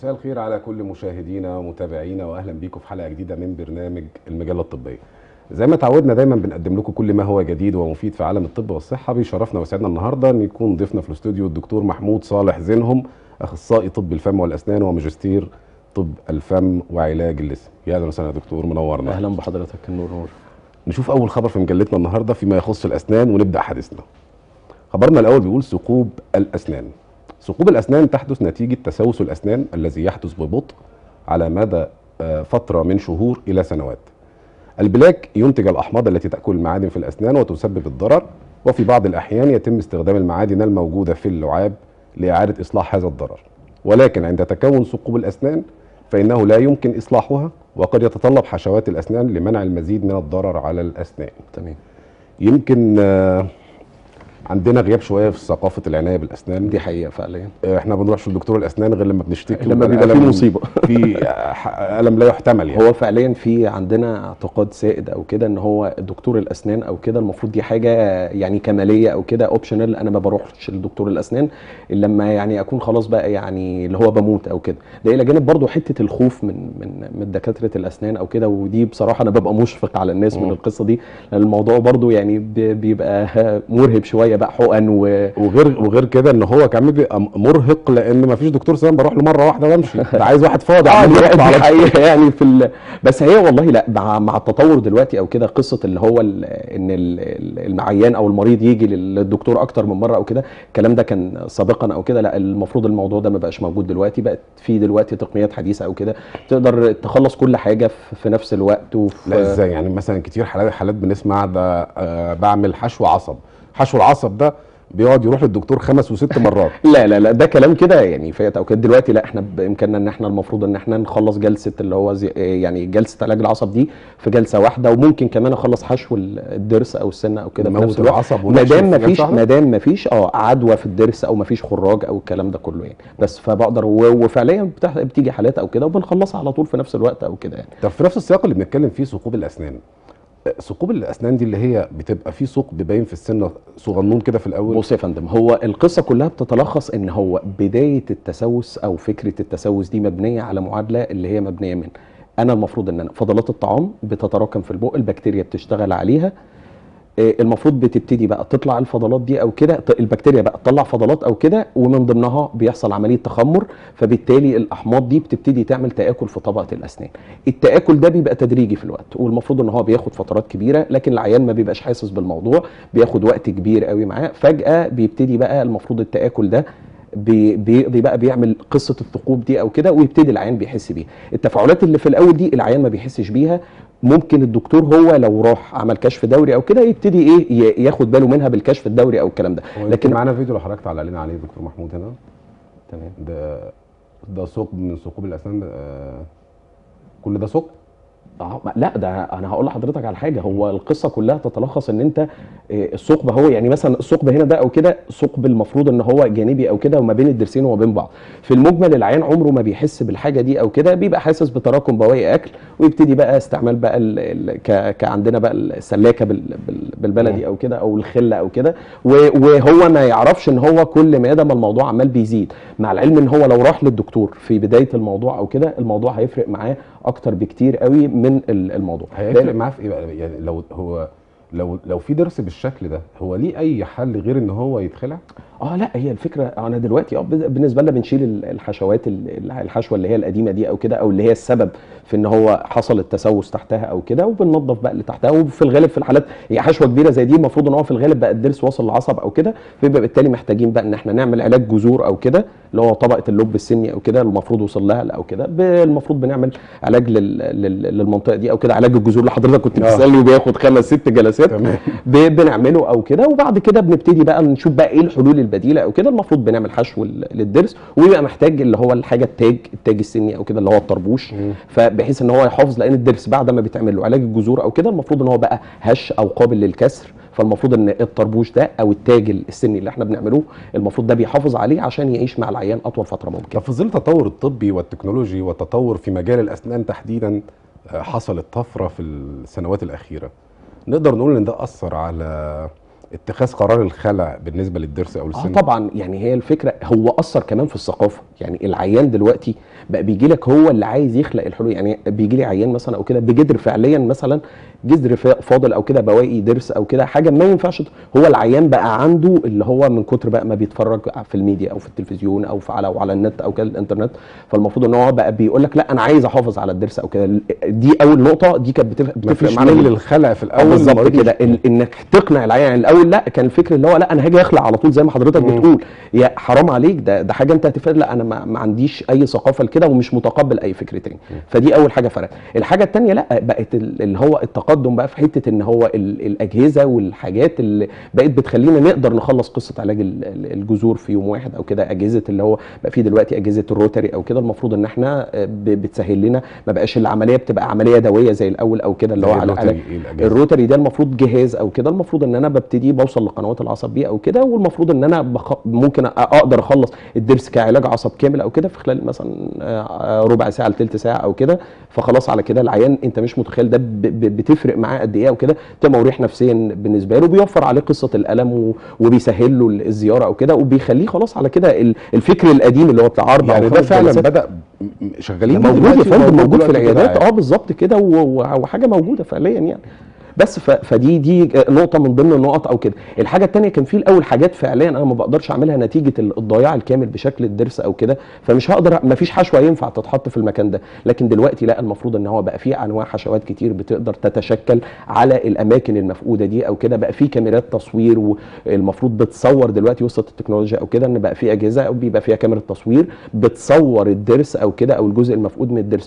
مساء الخير على كل مشاهدينا ومتابعينا واهلا بيكم في حلقه جديده من برنامج المجله الطبيه. زي ما تعودنا دايما بنقدم لكم كل ما هو جديد ومفيد في عالم الطب والصحه بيشرفنا ويسعدنا النهارده ان يكون ضيفنا في الاستوديو الدكتور محمود صالح زينهم اخصائي طب الفم والاسنان وماجستير طب الفم وعلاج اللسان. يا اهلا وسهلا يا دكتور منورنا. اهلا بحضرتك النور نور نشوف اول خبر في مجلتنا النهارده فيما يخص الاسنان ونبدا حديثنا. خبرنا الاول بيقول ثقوب الاسنان. ثقوب الاسنان تحدث نتيجه تسوس الاسنان الذي يحدث ببطء على مدى آه، فتره من شهور الى سنوات. البلاك ينتج الاحماض التي تاكل المعادن في الاسنان وتسبب الضرر وفي بعض الاحيان يتم استخدام المعادن الموجوده في اللعاب لاعاده اصلاح هذا الضرر. ولكن عند تكون ثقوب الاسنان فانه لا يمكن اصلاحها وقد يتطلب حشوات الاسنان لمنع المزيد من الضرر على الاسنان. تمام يمكن آه، عندنا غياب شويه في ثقافه العنايه بالاسنان دي حقيقه فعليا آه، احنا ما بنروحش لدكتور الاسنان غير لما بنشتكي لما ويبقى بيبقى في الألم- مصيبة. في آه، ح- الم لا يحتمل يعني هو فعليا في عندنا اعتقاد سائد او كده ان هو دكتور الاسنان او كده المفروض دي حاجه يعني كماليه او كده اوبشنال انا ما بروحش لدكتور الاسنان الا لما يعني اكون خلاص بقى يعني اللي هو بموت او كده ده الى جانب برضو حته الخوف من من من دكاتره الاسنان او كده ودي بصراحه انا ببقى مشفق على الناس من مم. القصه دي لان الموضوع برضو يعني ب- بيبقى مرهب شويه بقى حقن و وغير وغير كده ان هو كمان بيبقى مرهق لان ما فيش دكتور سنان بروح له مره واحده وامشي ده عايز واحد فاضي اه عمال دي يحط على دي حقيقه يعني في ال... بس هي والله لا مع مع التطور دلوقتي او كده قصه اللي هو ال... ان ال- ال- المعيان او المريض يجي للدكتور اكتر من مره او كده الكلام ده كان سابقا او كده لا المفروض الموضوع ده ما بقاش موجود دلوقتي بقت في دلوقتي تقنيات حديثه او كده تقدر تخلص كل حاجه في في نفس الوقت وفي لا ازاي يعني مثلا كتير حالات حالات بنسمع ده آه بعمل حشو عصب حشو العصب ده بيقعد يروح للدكتور خمس وست مرات لا لا لا ده كلام كده يعني فات او كده دلوقتي لا احنا بامكاننا ان احنا المفروض ان احنا نخلص جلسه اللي هو زي يعني جلسه علاج العصب دي في جلسه واحده وممكن كمان اخلص حشو الضرس او السنه او كده في نموت نفس الوقت العصب ما ونكشف دام في ما جلسة فيش واحدة؟ ما دام ما فيش اه عدوى في الضرس او ما فيش خراج او الكلام ده كله يعني بس فبقدر و- وفعليا بتح- بتيجي حالات او كده وبنخلصها على طول في نفس الوقت او كده يعني طب في نفس السياق اللي بنتكلم فيه ثقوب الاسنان آه، ثقوب الاسنان دي اللي هي بتبقى في ثقب باين في السن صغنون كده في الاول بص يا فندم هو القصه كلها بتتلخص ان هو بدايه التسوس او فكره التسوس دي مبنيه على معادله اللي هي مبنيه من انا المفروض ان انا فضلات الطعام بتتراكم في البق البكتيريا بتشتغل عليها آه، المفروض بتبتدي بقى تطلع الفضلات دي او كده ط- البكتيريا بقى تطلع فضلات او كده ومن ضمنها بيحصل عمليه تخمر فبالتالي الاحماض دي بتبتدي تعمل تاكل في طبقه الاسنان التاكل ده بيبقى تدريجي في الوقت والمفروض ان هو بياخد فترات كبيره لكن العيان ما بيبقاش حاسس بالموضوع بياخد وقت كبير قوي معاه فجاه بيبتدي بقى المفروض التاكل ده بي- بيقضي بقى بيعمل قصه الثقوب دي او كده ويبتدي العيان بيحس بيها التفاعلات اللي في الاول دي العيان ما بيحسش بيها ممكن الدكتور هو لو راح عمل كشف دوري او كده يبتدي ايه ي- ياخد باله منها بالكشف الدوري او الكلام ده لكن لكن معانا فيديو لو حضرتك تعلق لنا عليه دكتور محمود هنا تمام ده ده ثقب من ثقوب الاسنان آه، كل ده ثقب اه ما- لا ده انا هقول لحضرتك على حاجه هو القصه كلها تتلخص ان انت آه، الثقب هو يعني مثلا الثقب هنا ده او كده ثقب المفروض ان هو جانبي او كده وما بين الضرسين وما بين بعض في المجمل العيان عمره ما بيحس بالحاجه دي او كده بيبقى حاسس بتراكم بواقي اكل ويبتدي بقى استعمال بقى ال ال ك كعندنا بقى السلاكه بال بال بالبلدي او كده او الخله او كده و- وهو ما يعرفش ان هو كل ما ما الموضوع عمال بيزيد مع العلم ان هو لو راح للدكتور في بدايه الموضوع او كده الموضوع هيفرق معاه اكتر بكتير قوي من ال- الموضوع هيفرق معاه في ايه بقى يعني لو هو لو لو في ضرس بالشكل ده هو ليه اي حل غير ان هو يتخلع اه لا هي الفكره انا دلوقتي اه بن- بالنسبه لنا بنشيل ال- الحشوات ال- الحشوه اللي هي القديمه دي او كده او اللي هي السبب في ان هو حصل التسوس تحتها او كده وبننظف بقى اللي تحتها وفي الغالب في الحالات هي حشوه كبيره زي دي المفروض ان هو في الغالب بقى الضرس واصل للعصب او كده فيبقى بالتالي محتاجين بقى ان احنا نعمل علاج جذور او كده اللي هو طبقه اللب السني او كده المفروض وصل لها او كده ب- المفروض بنعمل علاج لل... لل... للمنطقه دي او كده علاج الجذور اللي حضرتك كنت آه. بتسالني وبياخد خمس ست جلسات تمام ب- بنعمله او كده وبعد كده بنبتدي بقى نشوف بقى ايه الحلول البديله او كده المفروض بنعمل حشو ال- للضرس ويبقى محتاج اللي هو الحاجه التاج التاج السني او كده اللي هو الطربوش مم. فبحيث ان هو يحافظ لان الضرس بعد ما بيتعمل له علاج الجذور او كده المفروض ان هو بقى هش او قابل للكسر فالمفروض ان الطربوش ده او التاج السني اللي احنا بنعمله المفروض ده بيحافظ عليه عشان يعيش مع العيان اطول فتره ممكن طب في ظل التطور الطبي والتكنولوجي والتطور في مجال الاسنان تحديدا آه، حصلت طفره في السنوات الاخيره نقدر نقول ان ده اثر على اتخاذ قرار الخلع بالنسبه للضرس او اه السن طبعا يعني هي الفكره هو اثر كمان في الثقافه يعني العيان دلوقتي بقى بيجي لك هو اللي عايز يخلق الحلول يعني بيجي لي عيان مثلا او كده بجدر فعليا مثلا جذر فا- فاضل او كده بواقي ضرس او كده حاجه ما ينفعش ت- هو العيان بقى عنده اللي هو من كتر بقى ما بيتفرج في الميديا او في التلفزيون او في على او على النت او كده الانترنت فالمفروض ان هو بقى بيقول لك لا انا عايز احافظ على الضرس او كده دي اول نقطه دي كانت بتف- بتفرق مفيش معانا ميل جداً. للخلع في اه الاول بالظبط المريض كده مش- ال- انك تقنع العيان يعني الاول لا كان الفكر اللي هو لا انا هاجي اخلع على طول زي ما حضرتك مم. بتقول يا حرام عليك ده ده حاجه انت هتفرق لا انا ما, ما عنديش اي ثقافه لكده ومش متقبل اي فكر تاني فدي اول حاجه فرق الحاجه الثانيه لا بقت ال- اللي هو التقدم بقى في حته ان هو ال- الاجهزه والحاجات اللي بقت بتخلينا نقدر نخلص قصه علاج ال- ال- الجذور في يوم واحد او كده اجهزه اللي هو بقى في دلوقتي اجهزه الروتري او كده المفروض ان احنا آه، ب- بتسهل لنا ما بقاش العمليه بتبقى عمليه دويه زي الاول او كده اللي هو إيه على الروتري؟ على- إيه الأجهزة؟ الروتري ده المفروض جهاز او كده المفروض ان انا ببتدي بوصل لقنوات العصب بيه او كده والمفروض ان انا بخ... ممكن أ- اقدر اخلص الضرس كعلاج عصب كامل او كده في خلال مثلا آه، ربع ساعه لثلث ساعه او كده فخلاص على كده العيان انت مش متخيل ده ب... ب... بتفرق معاه قد ايه او كده تبقى مريح نفسيا بالنسبه له بيوفر عليه قصه الالم و... وبيسهل له الزياره او كده وبيخليه خلاص على كده ال- الفكر القديم اللي هو بتاع اربع يعني أو ده خمس فعلا جلسات بدا م- م- شغالين بيه موجود يا دلوقتي فندم وموجود موجود في دلوقتي كده العيادات عادي. اه بالظبط كده و- و- وحاجه موجوده فعليا يعني بس ف- فدي دي نقطه من ضمن النقط او كده الحاجه الثانيه كان في الاول حاجات فعليا انا ما بقدرش اعملها نتيجه ال- الضياع الكامل بشكل الضرس او كده فمش هقدر ما فيش حشوه ينفع تتحط في المكان ده لكن دلوقتي لا المفروض ان هو بقى في انواع حشوات كتير بتقدر تتشكل على الاماكن المفقوده دي او كده بقى في كاميرات تصوير والمفروض بتصور دلوقتي وصلت التكنولوجيا او كده ان بقى في اجهزه او بيبقى فيها كاميرا تصوير بتصور الضرس او كده او الجزء المفقود من الضرس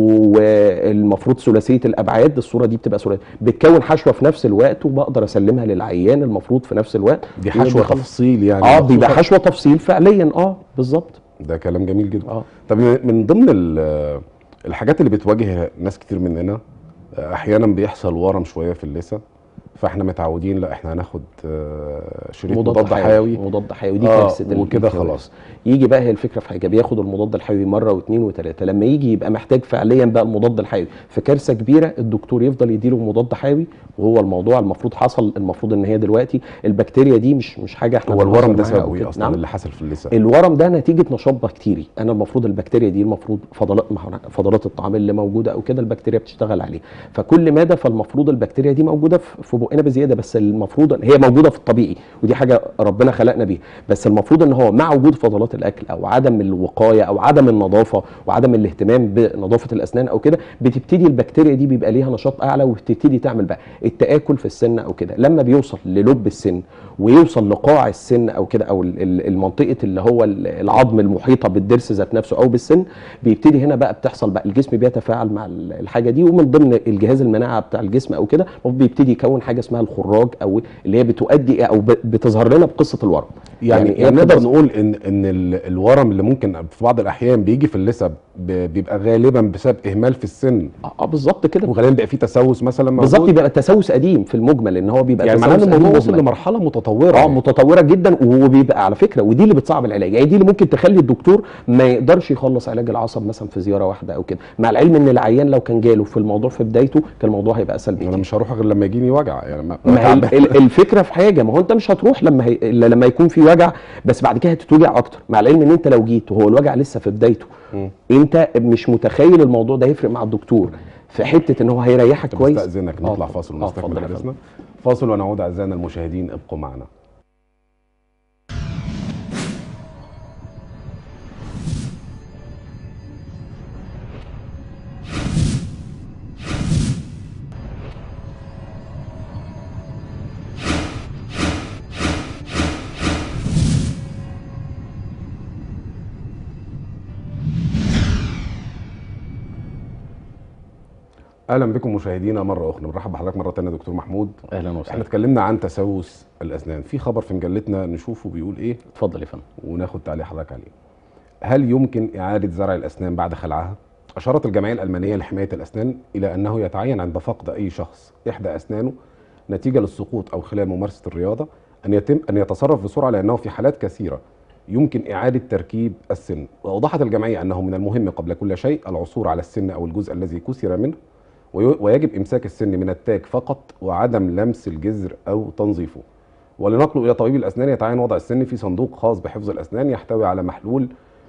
والمفروض ثلاثيه الابعاد الصوره دي بتبقى ثلاثيه بتكون حشوه في نفس الوقت وبقدر اسلمها للعيان المفروض في نفس الوقت دي حشوه وبيخلص. تفصيل يعني اه بيبقى مخصوصة. حشوه تفصيل فعليا اه بالظبط ده كلام جميل جدا اه طب من من ضمن ال- الحاجات اللي بتواجه ناس كتير مننا احيانا بيحصل ورم شويه في اللثه فاحنا متعودين لا احنا هناخد آه، شريط مضاد حيوي مضاد حيوي دي آه، كارثه ال- وكده الكوارث. خلاص. يجي بقى هي الفكره في حاجه بياخد المضاد الحيوي مره واثنين وثلاثه لما يجي يبقى محتاج فعليا بقى المضاد الحيوي في كارثه كبيره الدكتور يفضل يديله مضاد حيوي وهو الموضوع المفروض حصل المفروض ان هي دلوقتي البكتيريا دي مش مش حاجه احنا هو الورم ده بنهزر معاها أو سببه ايه كده. اصلا نعم؟ اللي حصل في اللثه الورم ده نتيجه نشاط بكتيري انا المفروض البكتيريا دي المفروض فضلات ما هو فضلات الطعام اللي موجوده او كده البكتيريا بتشتغل عليه فكل ماده فالمفروض البكتيريا دي موجوده في في بقنا بزياده بس المفروض هي موجوده في الطبيعي ودي حاجه ربنا خلقنا بيها بس المفروض ان هو مع وجود فضلات الاكل او عدم الوقايه او عدم النظافه وعدم الاهتمام بنظافه الاسنان او كده بتبتدي البكتيريا دي بيبقى ليها نشاط اعلى وبتبتدي تعمل بقى التاكل في السن او كده لما بيوصل للب السن ويوصل لقاع السن او كده او ال- ال- المنطقه اللي هو ال- العظم المحيطه بالضرس ذات نفسه او بالسن بيبتدي هنا بقى بتحصل بقى الجسم بيتفاعل مع ال- الحاجه دي ومن ضمن الجهاز المناعه بتاع الجسم او كده هو بيبتدي يكون حاجه اسمها الخراج او اللي هي بتؤدي او ب- بتظهر لنا بقصه الورم يعني, هي يعني نقدر بتبقى- نقول ان ان ال- الورم اللي ممكن في بعض الاحيان بيجي في اللثه ب- بيبقى غالبا بسبب اهمال في السن اه آه، بالظبط كده وغالبا بيبقى فيه تسوس مثلا موجود. بالظبط يبقى تسوس قديم في المجمل ان هو بيبقى يعني معناه ان تسوس الموضوع قديم وصل مجمل. لمرحله متطوره اه يعني. متطوره جدا وبيبقى على فكره ودي اللي بتصعب العلاج يعني دي اللي ممكن تخلي الدكتور ما يقدرش يخلص علاج العصب مثلا في زياره واحده او كده مع العلم ان العيان لو كان جاله في الموضوع في بدايته كان الموضوع هيبقى اسهل انا بكتير مش هروح غير لما يجيني وجع يعني ما ما هي ال- ال- الفكره في حاجه ما هو انت مش هتروح لما هي... الا لما يكون في وجع بس بعد كده هتتوجع اكتر مع العلم ان انت لو جيت وهو الوجع لسه في بدايته مم. انت مش متخيل الموضوع ده هيفرق مع الدكتور في حته ان هو هيريحك طب كويس استاذنك آه نطلع طب- فاصل آه، ونستكمل اتفضل يا حديثنا فاصل ونعود اعزائنا المشاهدين ابقوا معنا اهلا بكم مشاهدينا مره اخرى بنرحب بحضرتك مره ثانيه دكتور محمود اهلا احنا وسهلا اتكلمنا عن تسوس الاسنان في خبر في مجلتنا نشوفه بيقول ايه اتفضل يا فندم وناخد تعليق حضرتك عليه هل يمكن اعاده زرع الاسنان بعد خلعها اشارت الجمعيه الالمانيه لحمايه الاسنان الى انه يتعين عند فقد اي شخص احدى اسنانه نتيجه للسقوط او خلال ممارسه الرياضه ان يتم ان يتصرف بسرعه لانه في حالات كثيره يمكن اعاده تركيب السن واوضحت الجمعيه انه من المهم قبل كل شيء العثور على السن او الجزء الذي كسر منه وي- ويجب امساك السن من التاج فقط وعدم لمس الجذر او تنظيفه ولنقله الى طبيب الاسنان يتعين وضع السن في صندوق خاص بحفظ الاسنان يحتوي على محلول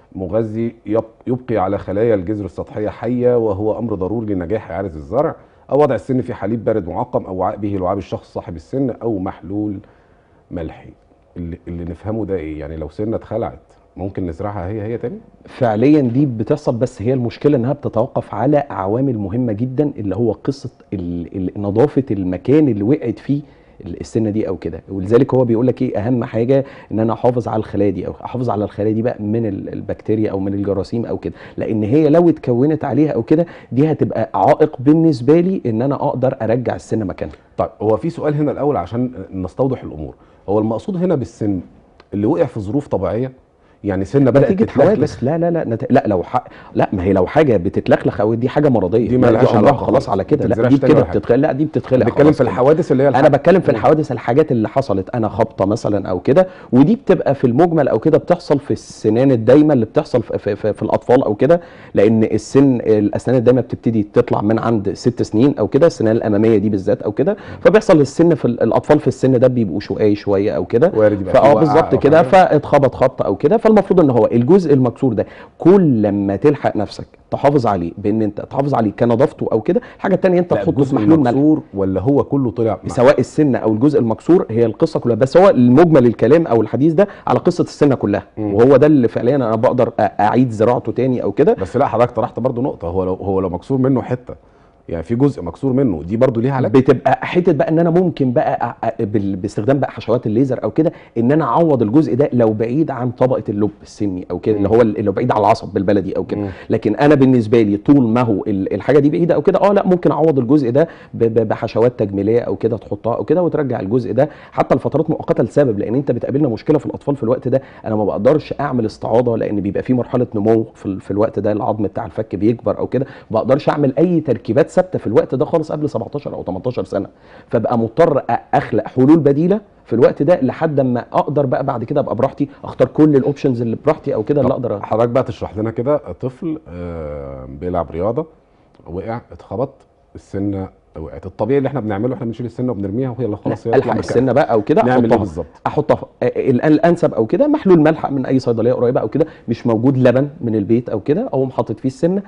مغذي يب- يبقي على خلايا الجذر السطحيه حيه وهو امر ضروري لنجاح اعاده الزرع او وضع السن في حليب بارد معقم او وعاء به لعاب الشخص صاحب السن او محلول ملحي اللي, اللي نفهمه ده ايه يعني لو سنه اتخلعت ممكن نزرعها هي هي تاني فعليا دي بتحصل بس هي المشكله انها بتتوقف على عوامل مهمه جدا اللي هو قصه ال- ال- نظافه المكان اللي وقعت فيه السنه دي او كده ولذلك هو بيقول لك ايه اهم حاجه ان انا احافظ على الخلايا دي او احافظ على الخلايا دي بقى من ال- البكتيريا او من الجراثيم او كده لان هي لو اتكونت عليها او كده دي هتبقى عائق بالنسبه لي ان انا اقدر ارجع السنه مكانها طيب هو في سؤال هنا الاول عشان نستوضح الامور هو المقصود هنا بالسن اللي وقع في ظروف طبيعيه يعني سنه بدات نتيجه تتلخلخ حوادث لا لا لا نت... لا لو ح... لا ما هي لو حاجه بتتلخلخ او دي حاجه مرضيه دي لا، مالهاش عمرها علاقة خلاص خالص. على كده ما لا تتزرعش دي تاني كده ولا حاجة. بتتخلق لا دي بتتخلق بنتكلم خلاص في كده. الحوادث اللي هي انا الح- بتكلم في مم. الحوادث الحاجات اللي حصلت انا خبطه مثلا او كده ودي بتبقى في المجمل او كده بتحصل في السنان الدايمه اللي بتحصل في, في, في, في الاطفال او كده لان السن الاسنان الدايمه بتبتدي تطلع من عند ست سنين او كده السنان الاماميه دي بالذات او كده فبيحصل السن في ال- الاطفال في السن ده بيبقوا شقاي شويه او كده وارد يبقى في فاه وقعة بالظبط أو كده حاجة. فاتخبط خبطه او كده فالمفروض ان هو الجزء المكسور ده كل لما تلحق نفسك تحافظ عليه بان انت تحافظ عليه كنظافته او كده الحاجه الثانيه انت لا، تحطه في الجزء محلول ملح المكسور ولا هو كله طلع مع- سواء السن او الجزء المكسور هي القصه كلها بس هو المجمل الكلام او الحديث ده على قصه السنه كلها مم. وهو ده اللي فعليا انا بقدر أ- اعيد زراعته تاني او كده بس لا حضرتك طرحت برضو نقطه هو لو هو لو مكسور منه حته يعني في جزء مكسور منه دي برضو ليها علاج بتبقى حته بقى ان انا ممكن بقى أ- أ- بال- باستخدام بقى حشوات الليزر او كده ان انا اعوض الجزء ده لو بعيد عن طبقه اللب السني او كده اللي مم. هو ال- لو بعيد على العصب بالبلدي او كده مم. لكن انا بالنسبه لي طول ما هو ال- الحاجه دي بعيده او كده اه لا ممكن اعوض الجزء ده ب- ب- بحشوات تجميليه او كده تحطها او كده وترجع الجزء ده حتى لفترات مؤقته لسبب لان انت بتقابلنا مشكله في الاطفال في الوقت ده انا ما بقدرش اعمل استعاضه لان بيبقى في مرحله نمو في, ال- في الوقت ده العظم بتاع الفك بيكبر او كده ما بقدرش اعمل اي تركيبات ثابته في الوقت ده خالص قبل 17 او 18 سنه فبقى مضطر أ- اخلق حلول بديله في الوقت ده لحد اما اقدر بقى بعد كده ابقى براحتي اختار كل الاوبشنز اللي براحتي او كده اللي طب اقدر أ- حضرتك بقى تشرح لنا كده طفل آه، بيلعب رياضه وقع اتخبط السنه وقعت الطبيعي اللي احنا بنعمله احنا بنشيل السنه وبنرميها وهي اللي خلاص هي لا، تطلع الحق مكانها. السنه بقى او كده نعمل ايه احطها بالظبط احطها في- آه، الان الانسب او كده محلول ملح من اي صيدليه قريبه او كده مش موجود لبن من البيت او كده اقوم حاطط فيه السنه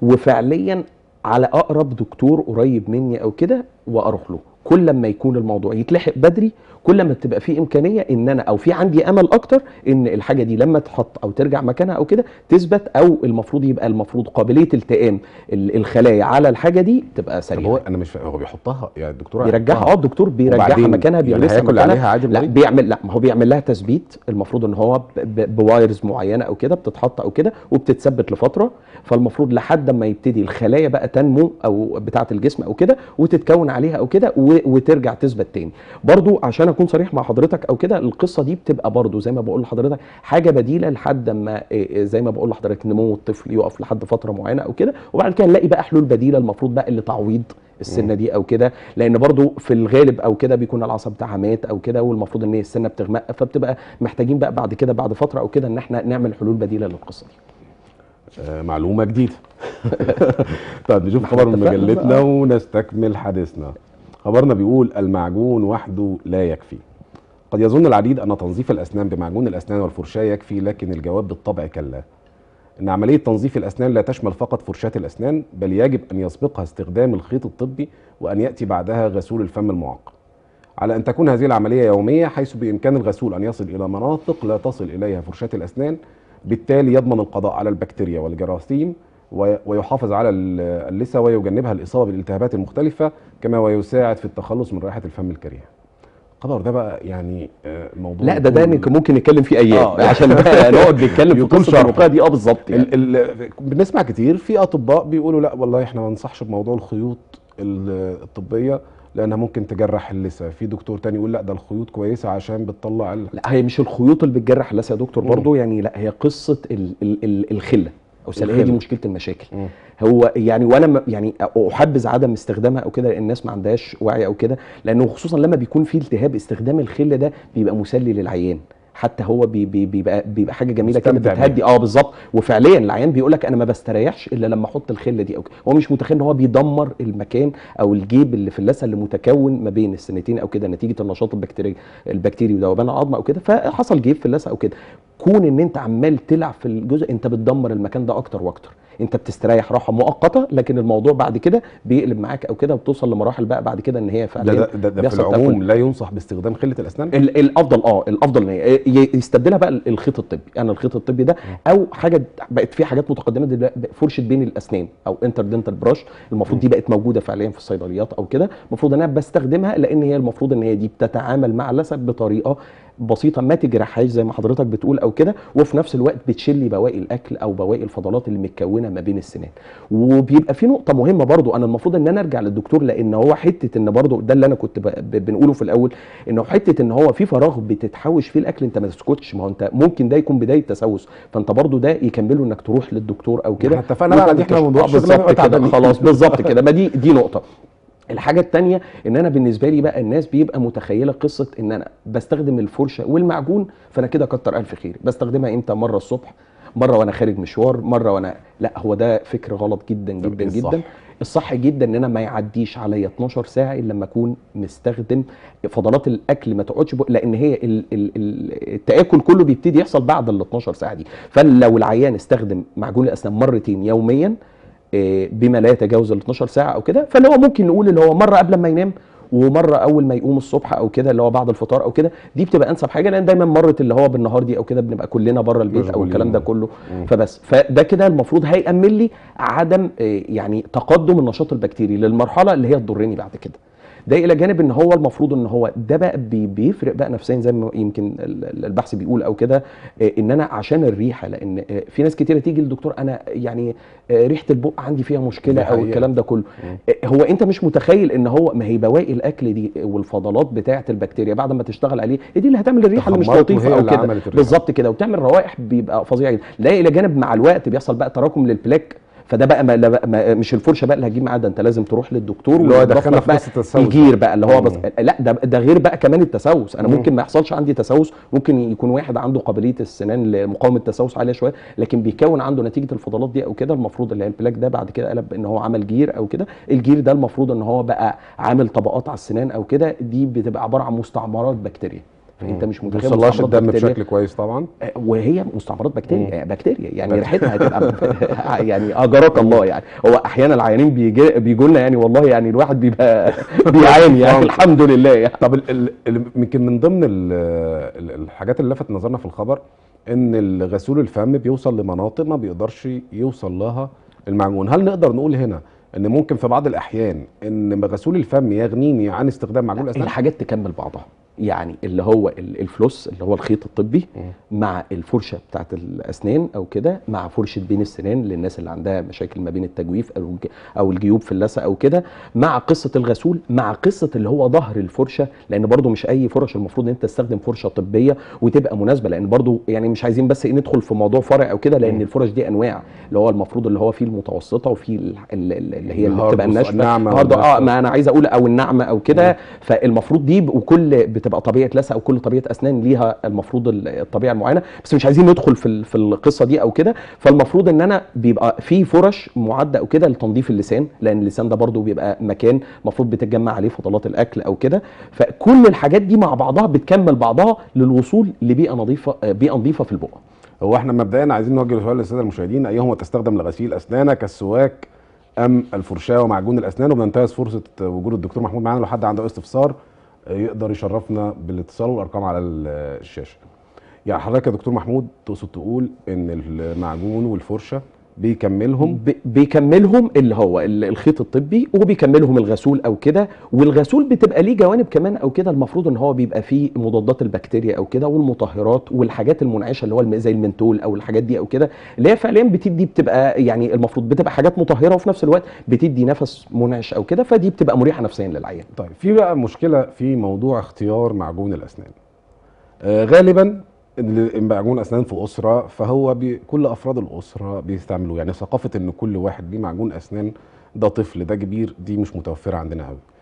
وفعليا على اقرب دكتور قريب مني او كده واروح له كل لما يكون الموضوع يتلحق بدري كل ما بتبقى في امكانيه ان انا او في عندي امل اكتر ان الحاجه دي لما تحط او ترجع مكانها او كده تثبت او المفروض يبقى المفروض قابليه التئام ال- الخلايا على الحاجه دي تبقى طب هو سريعه انا مش فاهم هو بيحطها يعني الدكتور بيرجعها اه هيحطها. الدكتور بيرجعها وبعدين مكانها يعني بيلبسها هياكل مكانها عليها عادي لا مريض؟ بيعمل لا ما هو بيعمل لها تثبيت المفروض ان هو ب- ب- بوايرز معينه او كده بتتحط او كده وبتتثبت لفتره فالمفروض لحد ما يبتدي الخلايا بقى تنمو او بتاعه الجسم او كده وتتكون عليها او كده و- وترجع تثبت تاني برضو عشان اكون صريح مع حضرتك او كده القصه دي بتبقى برضو زي ما بقول لحضرتك حاجه بديله لحد ما إيه إيه زي ما بقول لحضرتك نمو الطفل يقف لحد فتره معينه او كده وبعد كده نلاقي بقى حلول بديله المفروض بقى اللي تعويض السنه دي او كده لان برضو في الغالب او كده بيكون العصب بتاعها مات او كده والمفروض ان هي السنه بتغمق فبتبقى محتاجين بقى بعد كده بعد فتره او كده ان احنا نعمل حلول بديله للقصه دي آه، معلومه جديده طيب نشوف خبر من اتفقنا مجلتنا بقى. ونستكمل حديثنا خبرنا بيقول المعجون وحده لا يكفي قد يظن العديد ان تنظيف الاسنان بمعجون الاسنان والفرشاه يكفي لكن الجواب بالطبع كلا ان عمليه تنظيف الاسنان لا تشمل فقط فرشاه الاسنان بل يجب ان يسبقها استخدام الخيط الطبي وان ياتي بعدها غسول الفم المعقم على ان تكون هذه العمليه يوميه حيث بامكان الغسول ان يصل الى مناطق لا تصل اليها فرشاه الاسنان بالتالي يضمن القضاء على البكتيريا والجراثيم وي- ويحافظ على ال- اللثه ويجنبها الاصابه بالالتهابات المختلفه كما ويساعد في التخلص من رائحه الفم الكريهه. الخبر ده بقى يعني آه، موضوع لا ده ده يطول- ممكن- ممكن نتكلم فيه ايام آه. عشان بقى نقعد نتكلم في يطول قصه شرحه. الوقايه دي اه بالظبط يعني. ال ال بنسمع كتير في اطباء بيقولوا لا والله احنا ما ننصحش بموضوع الخيوط ال- الطبيه لانها ممكن تجرح اللثه في دكتور تاني يقول لا ده الخيوط كويسه عشان بتطلع ال... لا هي مش الخيوط اللي بتجرح اللثه يا دكتور مم. برضو يعني لا هي قصه ال ال ال الخله او سل- هي دي الخلة. مشكله المشاكل مم. هو يعني وانا م- يعني احبذ عدم استخدامها او كده لان الناس ما عندهاش وعي او كده لانه خصوصا لما بيكون في التهاب استخدام الخله ده بيبقى مسلي للعيان حتى هو بي بي بيبقى بيبقى حاجه جميله كده مستمتع بتهدي اه بالظبط وفعليا العيان بيقول لك انا ما بستريحش الا لما احط الخله دي او كده هو مش متخيل ان هو بيدمر المكان او الجيب اللي في اللثه اللي متكون ما بين السنتين او كده نتيجه النشاط البكتيري البكتيري وذوبان العظم او كده فحصل جيب في اللثه او كده كون ان انت عمال تلعب في الجزء انت بتدمر المكان ده اكتر واكتر انت بتستريح راحه مؤقته لكن الموضوع بعد كده بيقلب معاك او كده وبتوصل لمراحل بقى بعد كده ان هي ده فعليا ده, ده, ده في بيحصل العموم تأكل. لا ينصح باستخدام خله الاسنان ال- الافضل اه الافضل ان هي- ي- يستبدلها بقى الخيط الطبي انا الخيط الطبي ده او حاجه بقت في حاجات متقدمه دلوقتي فرشه بين الاسنان او انتر دنتال براش المفروض دي بقت موجوده فعليا في الصيدليات او كده المفروض ان انا بستخدمها لان هي المفروض ان هي دي بتتعامل مع اللثه بطريقه بسيطه ما تجرحهاش زي ما حضرتك بتقول او كده وفي نفس الوقت بتشيل لي بواقي الاكل او بواقي الفضلات اللي متكونه ما بين السنان وبيبقى في نقطه مهمه برضو انا المفروض ان انا ارجع للدكتور لان هو حته ان برضو ده اللي انا كنت ب- ب- بنقوله في الاول انه حته ان هو في فراغ بتتحوش فيه الاكل انت ما تسكتش ما هو انت ممكن ده يكون بدايه تسوس فانت برضو ده يكمله انك تروح للدكتور او كده احنا اتفقنا بقى على دي، احنا ما بنروحش شغلنا بالظبط نبقى كده تعبانين. خلاص بالظبط كده ما دي دي نقطه الحاجه التانية ان انا بالنسبه لي بقى الناس بيبقى متخيله قصه ان انا بستخدم الفرشه والمعجون فانا كده كتر الف خير بستخدمها امتى مره الصبح مره وانا خارج مشوار مره وانا لا هو ده فكر غلط جدا طب جدا إيه الصح؟ جدا الصح جدا ان انا ما يعديش عليا 12 ساعه الا لما اكون مستخدم فضلات الاكل ما تقعدش بق... لان هي ال... ال... ال... التاكل كله بيبتدي يحصل بعد ال 12 ساعه دي فلو العيان استخدم معجون الاسنان مرتين يوميا آه، بما لا يتجاوز ال 12 ساعه او كده فاللي هو ممكن نقول اللي هو مره قبل ما ينام ومره اول ما يقوم الصبح او كده اللي هو بعد الفطار او كده دي بتبقى انسب حاجه لان دايما مره اللي هو بالنهار دي او كده بنبقى كلنا بره البيت او مشغولين. الكلام ده كله مم. فبس فده كده المفروض هيأمن لي عدم آه، يعني تقدم النشاط البكتيري للمرحله اللي هي تضرني بعد كده ده الى جانب ان هو المفروض ان هو ده بقى بي- بيفرق بقى نفسيا زي ما يمكن ال- ال- البحث بيقول او كده آه، ان انا عشان الريحه لان آه، في ناس كتيره تيجي للدكتور انا يعني آه، ريحه البق عندي فيها مشكله دي او حقيقة. الكلام ده كله مم. آه، هو انت مش متخيل ان هو ما هي بواقي الاكل دي والفضلات بتاعه البكتيريا بعد ما تشتغل عليه هي دي اللي هتعمل الريحه اللي مش تخمرت لطيفه وهي او اللي كده عملت الريحة. بالظبط كده وبتعمل روائح بيبقى فظيع جدا لا الى جانب مع الوقت بيحصل بقى تراكم للبلاك فده بقى ما لا بقى ما مش الفرشه بقى اللي هتجيب معاه ده انت لازم تروح للدكتور اللي هو ويضيف يدخلنا لك في بقى قصة التسوس. الجير بقى اللي هو بس مم. لا ده ده غير بقى كمان التسوس انا مم. ممكن ما يحصلش عندي تسوس ممكن يكون واحد عنده قابليه السنان لمقاومه التسوس عاليه شويه لكن بيكون عنده نتيجه الفضلات دي او كده المفروض اللي هي البلاك ده بعد كده قلب ان هو عمل جير او كده الجير ده المفروض ان هو بقى عامل طبقات على السنان او كده دي بتبقى عباره عن مستعمرات بكتيريا فانت مش ما متخيل بيوصلهاش مستعمرات الدم بكتيريا بشكل كويس طبعا وهي مستعمرات بكتيريا مم. يعني بكتيريا يعني ريحتها هتبقى يعني اجرك الله يعني هو احيانا العيانين بيجي بيجوا لنا يعني والله يعني الواحد بيبقى بيعاني يعني الحمد لله يعني طب ال- ال- ال- يمكن من ضمن ال- ال- الحاجات اللي لفت نظرنا في الخبر ان الغسول الفم بيوصل لمناطق ما بيقدرش يوصل لها المعجون هل نقدر نقول هنا ان ممكن في بعض الاحيان ان غسول الفم يغنيني عن استخدام معجون الاسنان الحاجات تكمل بعضها يعني اللي هو ال- الفلوس اللي هو الخيط الطبي مع الفرشه بتاعت الاسنان او كده مع فرشه بين السنان للناس اللي عندها مشاكل ما بين التجويف او الج- او الجيوب في اللثه او كده مع قصه الغسول مع قصه اللي هو ظهر الفرشه لان برضو مش اي فرش المفروض ان انت تستخدم فرشه طبيه وتبقى مناسبه لان برضو يعني مش عايزين بس إيه ندخل في موضوع فرع او كده لان مم. الفرش دي انواع اللي هو المفروض اللي هو فيه المتوسطه وفيه ال- ال- ال- اللي هي اللي الهاردوس، بتبقى الناشفه الناعمة الهارد- اه والناشفة. ما انا عايز اقول او الناعمه او كده فالمفروض دي ب- وكل بتبقى طبيعه لثه او كل طبيعه اسنان ليها المفروض ال- الطبيعه المعينه بس مش عايزين ندخل في ال- في القصه دي او كده فالمفروض ان انا بيبقى في فرش معده او كده لتنظيف اللسان لان اللسان ده برضو بيبقى مكان المفروض بتتجمع عليه فضلات الاكل او كده فكل الحاجات دي مع بعضها بتكمل بعضها للوصول لبيئه نظيفه آه، بيئه نظيفه في البق هو احنا مبدئيا عايزين نوجه سؤال للساده المشاهدين ايهما تستخدم لغسيل اسنانك السواك ام الفرشاه ومعجون الاسنان وبننتهز فرصه وجود الدكتور محمود معانا لو حد عنده استفسار آه، يقدر يشرفنا بالاتصال والارقام على ال- الشاشه. يعني حضرتك يا دكتور محمود تقصد تقول ان المعجون والفرشه بيكملهم ب- بيكملهم اللي هو ال- الخيط الطبي وبيكملهم الغسول او كده والغسول بتبقى ليه جوانب كمان او كده المفروض ان هو بيبقى فيه مضادات البكتيريا او كده والمطهرات والحاجات المنعشه اللي هو الم- زي المنتول او الحاجات دي او كده اللي هي فعليا بتدي بتبقى يعني المفروض بتبقى حاجات مطهره وفي نفس الوقت بتدي نفس منعش او كده فدي بتبقى مريحه نفسيا للعيان طيب في بقى مشكله في موضوع اختيار معجون الاسنان آه غالبا اللي- معجون اسنان في اسره فهو بي كل افراد الاسره بيستعملوه يعني ثقافه ان كل واحد ليه معجون اسنان ده طفل ده كبير دي مش متوفره عندنا قوي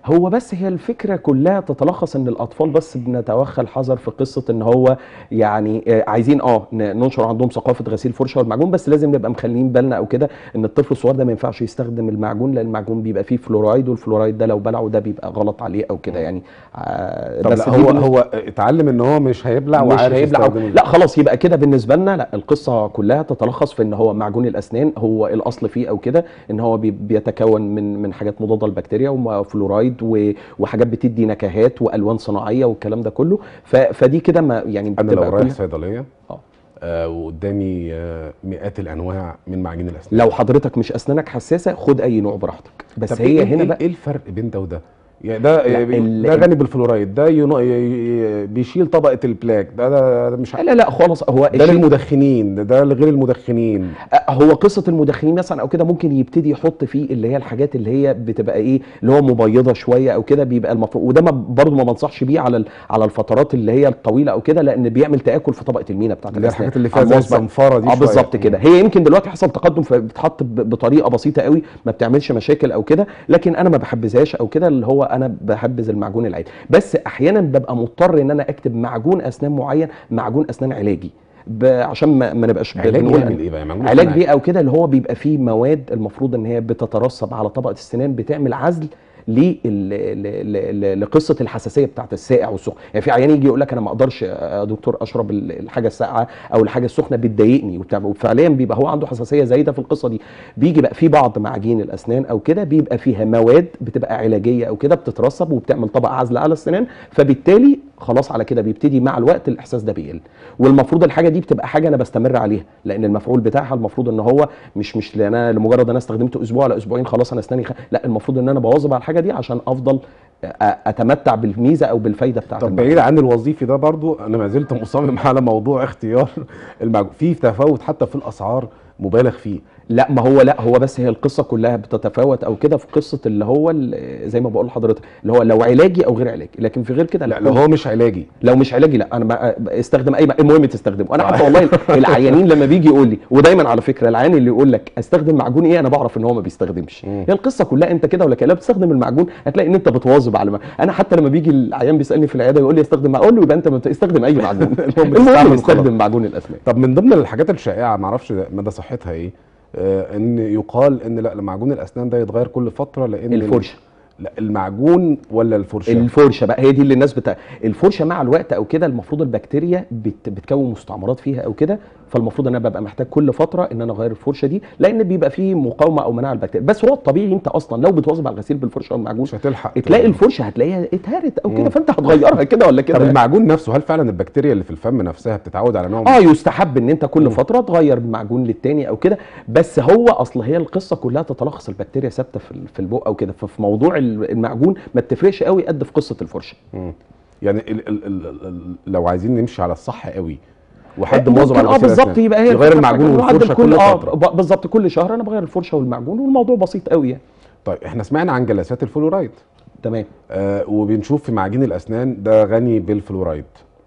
هو بس هي الفكره كلها تتلخص ان الاطفال بس بنتوخى الحذر في قصه ان هو يعني آه، عايزين اه ن- ننشر عندهم ثقافه غسيل الفرشه والمعجون بس لازم نبقى مخلين بالنا او كده ان الطفل الصغير ده ما ينفعش يستخدم المعجون لان المعجون بيبقى فيه فلورايد والفلورايد ده لو بلعه ده بيبقى غلط عليه او كده يعني آه، طب لا دي هو بالنسبة- هو اتعلم ان هو مش هيبلع مش وعارف هيبلع يستخدم لا خلاص يبقى كده بالنسبه لنا لا القصه كلها تتلخص في ان هو معجون الاسنان هو الاصل فيه او كده ان هو بي- بيتكون من من حاجات مضاده للبكتيريا وفلورايد و- وحاجات بتدي نكهات والوان صناعيه والكلام ده كله ف- فدي كده ما يعني انا لو بتبقى رايح كلها- صيدليه آه. آه وقدامي آه مئات الانواع من معاجين الاسنان لو حضرتك مش اسنانك حساسه خد اي نوع براحتك بس طب هي إيه هنا إيه بقى ايه الفرق بين ده وده؟ يعني ده لا، آه، ال- ده غني بالفلورايد ده ينو- ي- ي- بيشيل طبقه البلاك ده ده, ده مش لا لا لا خالص هو ده الشيء- للمدخنين ده, ده لغير المدخنين هو قصه المدخنين مثلا او كده ممكن يبتدي يحط فيه اللي هي الحاجات اللي هي بتبقى ايه اللي هو مبيضه شويه او كده بيبقى المفروض وده ما برضه ما بنصحش بيه على ال- على الفترات اللي هي الطويله او كده لان بيعمل تاكل في طبقه المينا بتاعت اللي هي الاسنان الحاجات اللي فيها على زي المصبغ. الصنفره دي اه شوية. بالظبط كده هي يمكن دلوقتي حصل تقدم فبتحط ب- بطريقه بسيطه قوي ما بتعملش مشاكل او كده لكن انا ما بحبذهاش او كده اللي هو انا بحبذ المعجون العادي بس احيانا ببقى مضطر ان انا اكتب معجون اسنان معين معجون اسنان علاجي ب- عشان ما, ما نبقاش علاج بنقول يعمل ايه بقى؟ يعني معجون علاج أسنان بيئه او كده اللي هو بيبقى فيه مواد المفروض ان هي بتترسب على طبقه السنان بتعمل عزل ليه ال- ل- ل- ل- لقصه الحساسيه بتاعت الساقع والسخن يعني في عيان يجي يقول لك انا ما اقدرش يا دكتور اشرب ال- الحاجه الساقعه او الحاجه السخنه بتضايقني وبتاع وفعليا بيبقى هو عنده حساسيه زايده في القصه دي بيجي بقى في بعض معاجين الاسنان او كده بيبقى فيها مواد بتبقى علاجيه او كده بتترسب وبتعمل طبقه عازله على السنان فبالتالي خلاص على كده بيبتدي مع الوقت الاحساس ده بيقل والمفروض الحاجه دي بتبقى حاجه انا بستمر عليها لان المفعول بتاعها المفروض ان هو مش مش لان انا لمجرد انا استخدمته اسبوع ولا اسبوعين خلاص انا اسناني خ... لا المفروض ان انا بواظب على الحاجه دي عشان افضل أ- اتمتع بالميزه او بالفايده بتاعت طب المعجون. بعيد عن الوظيفي ده برضو انا ما زلت مصمم على موضوع اختيار المعجون في تفاوت حتى في الاسعار مبالغ فيه لا ما هو لا هو بس هي القصه كلها بتتفاوت او كده في قصه اللي هو ال- زي ما بقول لحضرتك اللي هو لو علاجي او غير علاجي لكن في غير كده لا لو كل- هو مش علاجي لو مش علاجي لا انا ما استخدم اي المهم تستخدمه انا حتى والله العيانين لما بيجي يقول لي ودايما على فكره العيان اللي يقول لك استخدم معجون ايه انا بعرف ان هو ما بيستخدمش مم. هي القصه كلها انت كده ولا كده لا بتستخدم المعجون هتلاقي ان انت بتواظب على ما. انا حتى لما بيجي العيان بيسالني في العياده يقول لي استخدم معجون اقول له يبقى انت ما تستخدم اي معجون المهم المهم تستعمل استخدم خلاص. معجون الاسنان طب من ضمن الحاجات الشائعه ما اعرفش مدى صحتها ايه آه ان يقال ان لا معجون الاسنان ده يتغير كل فتره لان الفرشه لا المعجون ولا الفرشه الفرشه بقى هي دي اللي الناس بتاع الفرشه مع الوقت او كده المفروض البكتيريا بت... بتكون مستعمرات فيها او كده فالمفروض ان انا ببقى محتاج كل فتره ان انا اغير الفرشه دي لان بيبقى فيه مقاومه او مناعه البكتيريا بس هو الطبيعي انت اصلا لو بتواظب على الغسيل بالفرشه والمعجون مش هتلحق تلاقي الفرشه هتلاقيها اتهرت او مم. كده فانت هتغيرها كده ولا طب كده المعجون نفسه هل فعلا البكتيريا اللي في الفم نفسها بتتعود على نوع اه يستحب ان انت كل مم. فتره تغير من معجون للتاني او كده بس هو اصل هي القصه كلها تتلخص البكتيريا ثابته في ال- في البق او كده ففي موضوع ال- المعجون ما بتفرقش قوي قد في قصه الفرشه مم. يعني ال ال ال ال لو عايزين نمشي على الصح قوي وحد ممكن مواظب على اه غسيل بالظبط الأسنان، يبقى هي يغير الفكرة المعجون بتاعت والفرشه كل كل اه فتره ب- بالظبط كل شهر انا بغير الفرشه والمعجون والموضوع بسيط قوي يعني طيب احنا سمعنا عن جلسات الفلورايد تمام آه وبنشوف في معجين الاسنان ده غني بالفلورايد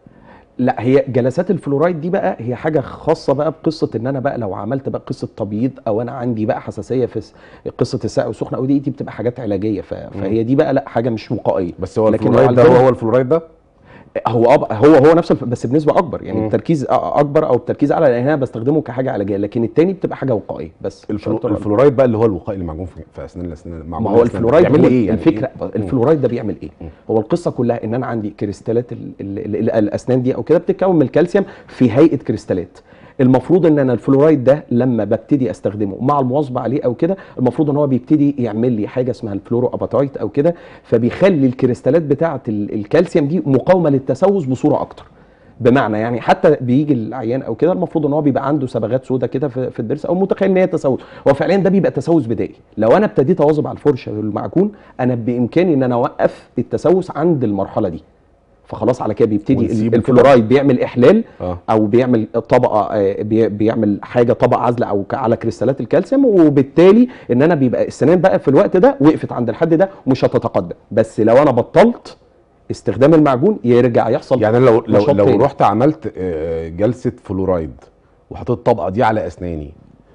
لا هي جلسات الفلورايد دي بقى هي حاجه خاصه بقى بقصه ان انا بقى لو عملت بقى قصه تبييض او انا عندي بقى حساسيه في س- قصه الساقع والسخنه او دي دي بتبقى حاجات علاجيه ف- فهي دي بقى لا حاجه مش وقائيه بس هو لكن الفلورايد لو ده هو عالجنا- هو الفلورايد ده هو أب... هو هو نفس الف... بس بنسبه اكبر يعني مم. التركيز أ- اكبر او التركيز اعلى لان انا بستخدمه كحاجه علاجيه لكن التاني بتبقى حاجه وقائيه بس مش الفلو... أكتر ولا الفلورايد بقى اللي هو الوقائي اللي معجون في, في اسنان الاسنان ما معجون هو الأسنان. الفلورايد بيعمل هو لي ايه يعني الفكره إيه؟ الفلورايد ده بيعمل ايه مم. هو القصه كلها ان انا عندي كريستالات ال ال ال الاسنان دي او كده بتتكون من الكالسيوم في هيئه كريستالات المفروض ان انا الفلورايد ده لما ببتدي استخدمه مع المواظبه عليه او كده المفروض ان هو بيبتدي يعمل لي حاجه اسمها الفلورو اباتايت او كده فبيخلي الكريستالات بتاعه ال- الكالسيوم دي مقاومه للتسوس بصوره اكتر بمعنى يعني حتى بيجي العيان او كده المفروض ان هو بيبقى عنده صبغات سودة كده في, في الضرس او متخيل ان هي تسوس هو فعليا ده بيبقى تسوس بدائي لو انا ابتديت اواظب على الفرشه والمعجون انا بامكاني ان انا اوقف التسوس عند المرحله دي فخلاص على كده بيبتدي ونسيبه ال- كده. الفلورايد بيعمل احلال اه او بيعمل طبقه آه، بي- بيعمل حاجه طبقه عازله او ك- على كريستالات الكالسيوم وبالتالي ان انا بيبقى السنان بقى في الوقت ده وقفت عند الحد ده ومش هتتقدم بس لو انا بطلت استخدام المعجون يرجع يحصل يعني لو لو نشاط لو تاني. رحت عملت آه، جلسه فلورايد وحطيت الطبقه دي على اسناني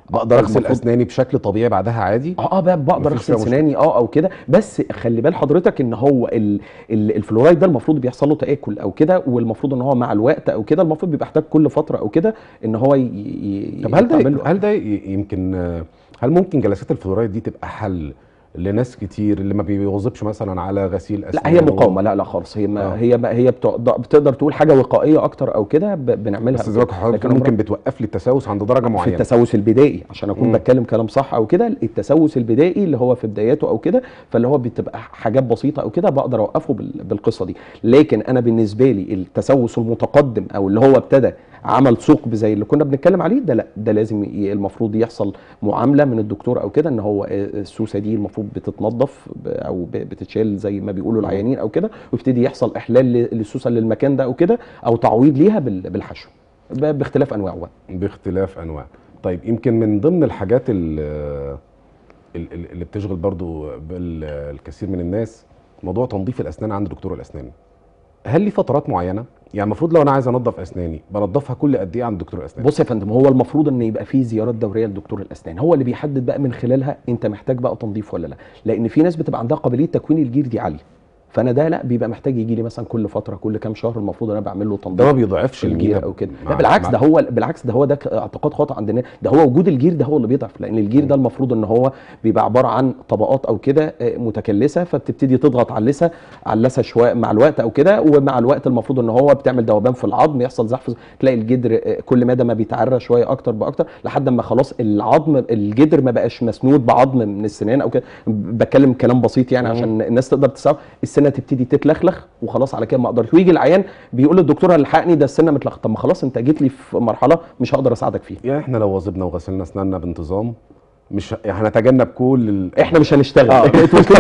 بقدر اغسل المفروض- اسناني بشكل طبيعي بعدها عادي اه اه بقى بقدر مفيش فيها اغسل مشكلة. سناني اه او كده بس خلي بال حضرتك ان هو ال ال الفلورايد ده المفروض بيحصل له تاكل او كده والمفروض ان هو مع الوقت او كده المفروض بيبقى محتاج كل فتره او كده ان هو ي- ي- طب هل يتعمل ده له- هل ده ي- يمكن آه، هل ممكن جلسات الفلورايد دي تبقى حل لناس كتير اللي ما بيواظبش مثلا على غسيل اسنان لا هي مقاومه لا لا خالص هي ما آه. هي ما هي بتقدر, بتقدر تقول حاجه وقائيه اكتر او كده ب- بنعملها بس زي ما حضرتك لكن بتقول ممكن عمرها- بتوقف لي التسوس عند درجه في معينه التسوس البدائي عشان اكون مم. بتكلم كلام صح او كده التسوس البدائي اللي هو في بداياته او كده فاللي هو بتبقى حاجات بسيطه او كده بقدر اوقفه بال- بالقصه دي لكن انا بالنسبه لي التسوس المتقدم او اللي هو ابتدى عمل ثقب زي اللي كنا بنتكلم عليه ده لا ده لازم ي- المفروض يحصل معامله من الدكتور او كده ان هو السوسه دي المفروض بتتنظف ب- او ب- بتتشال زي ما بيقولوا العيانين او كده ويبتدي يحصل احلال ل- للسوسه للمكان ده او كده او تعويض ليها بال- بالحشو ب- باختلاف انواعه بقى. باختلاف انواع طيب يمكن من ضمن الحاجات ال- ال- ال- اللي بتشغل برضو بال- الكثير من الناس موضوع تنظيف الاسنان عند دكتور الاسنان هل ليه فترات معينه يعني المفروض لو انا عايز انظف اسناني بنضفها كل قد ايه عند دكتور الاسنان بص يا فندم هو المفروض ان يبقى فيه زيارات دوريه لدكتور الاسنان هو اللي بيحدد بقى من خلالها انت محتاج بقى تنظيف ولا لا لان في ناس بتبقى عندها قابليه تكوين الجير دي عاليه فانا ده لا بيبقى محتاج يجي لي مثلا كل فتره كل كام شهر المفروض انا بعمل له تنظيف ده ما بيضعفش الجير المينا او كده مع- لا بالعكس مع- ده هو بالعكس ده هو ده ك- اعتقاد خاطئ عند الناس ده هو وجود الجير ده هو اللي بيضعف لان الجير ده المفروض ان هو بيبقى عباره عن طبقات او كده آه، متكلسه فبتبتدي تضغط على اللثه على اللثه شويه مع الوقت او كده ومع الوقت المفروض ان هو بتعمل ذوبان في العظم يحصل زحف تلاقي الجدر آه، كل مدى ما بيتعرى شويه اكتر باكتر لحد ما خلاص العظم الجدر ما بقاش مسنود بعظم من السنان او كده بتكلم كلام بسيط يعني مم. عشان الناس تقدر تستوعب السنه تبتدي تتلخلخ وخلاص على كده ما اقدرش ويجي العيان بيقول للدكتور الحقني ده السنه متلخلخ طب ما خلاص انت جيت لي في مرحله مش هقدر اساعدك فيها يعني احنا لو واظبنا وغسلنا اسناننا بانتظام مش يعني هنتجنب كل ال... احنا مش هنشتغل آه. انتوا كده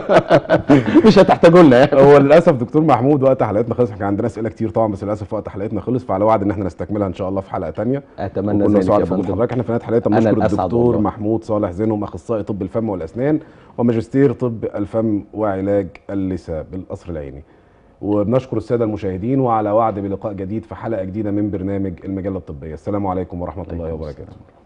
انتوا- مش هتحتاجوا لنا يعني هو للاسف دكتور محمود وقت حلقتنا خلص احنا عندنا اسئله كتير طبعا بس للاسف وقت حلقتنا خلص فعلى وعد ان احنا نستكملها ان شاء الله في حلقه ثانيه اتمنى وكنا ذلك سعداء يا في وجود فندم حضرتك احنا في نهايه حلقتنا أنا بنشكر الأسعد الدكتور والله. محمود صالح زينهم اخصائي طب الفم والاسنان وماجستير طب الفم وعلاج اللثه بالقصر العيني وبنشكر الساده المشاهدين وعلى وعد بلقاء جديد في حلقه جديده من برنامج المجله الطبيه السلام عليكم ورحمه الله عليكم وبركاته السلام.